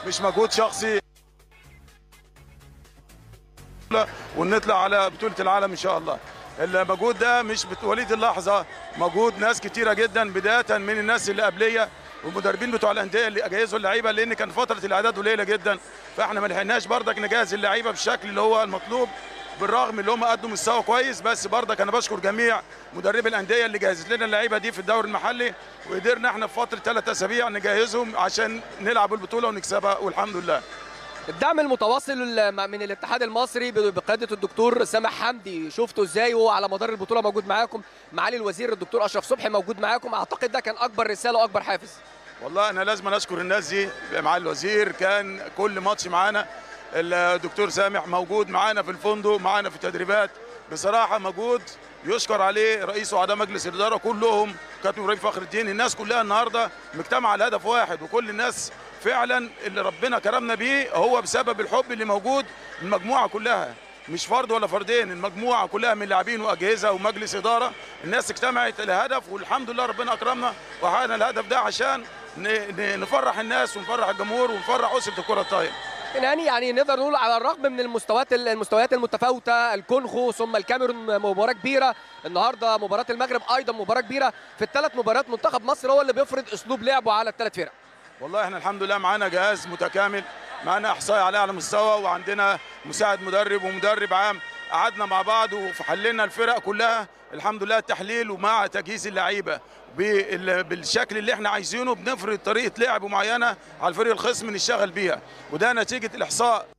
مش مجهود شخصي ونطلع على بطوله العالم ان شاء الله المجهود ده مش بتوليد اللحظه مجهود ناس كتيره جدا بدايه من الناس اللي قبليه والمدربين بتوع الانديه اللي جهزوا اللعيبه لان كان فتره الاعداد قليله جدا فاحنا ما لحقناش بردك نجهز اللعيبه بالشكل اللي هو المطلوب بالرغم اللي هم قدوا مستوى كويس بس برضك انا بشكر جميع مدربي الانديه اللي جهزت لنا اللعيبه دي في الدوري المحلي وقدرنا احنا في فتره ثلاث اسابيع نجهزهم عشان نلعب البطوله ونكسبها والحمد لله الدعم المتواصل من الاتحاد المصري بقياده الدكتور سامح حمدي شفته ازاي وهو على مدار البطوله موجود معاكم معالي الوزير الدكتور اشرف صبحي موجود معاكم اعتقد ده كان اكبر رساله واكبر حافز والله انا لازم اشكر الناس دي معالي الوزير كان كل ماتش معانا الدكتور سامح موجود معانا في الفندق معانا في التدريبات بصراحه مجهود يشكر عليه رئيس واعضاء مجلس الاداره كلهم كابتن ابراهيم فخر الدين الناس كلها النهارده مجتمعه على هدف واحد وكل الناس فعلا اللي ربنا كرمنا بيه هو بسبب الحب اللي موجود المجموعه كلها مش فرد ولا فردين المجموعه كلها من لاعبين واجهزه ومجلس اداره الناس اجتمعت الهدف والحمد لله ربنا اكرمنا وحققنا الهدف ده عشان نفرح الناس ونفرح الجمهور ونفرح اسره الكره الطايره يعني يعني نقدر نقول على الرغم من المستويات المستويات المتفاوته الكونغو ثم الكاميرون مباراه كبيره النهارده مباراه المغرب ايضا مباراه كبيره في الثلاث مباريات منتخب مصر هو اللي بيفرض اسلوب لعبه على الثلاث فرق والله احنا الحمد لله معانا جهاز متكامل معانا احصائي على اعلى مستوى وعندنا مساعد مدرب ومدرب عام قعدنا مع بعض وحللنا الفرق كلها الحمد لله التحليل ومع تجهيز اللعيبه بالشكل اللي احنا عايزينه بنفرض طريقه لعب معينه على الفريق الخصم نشتغل بيها وده نتيجه الاحصاء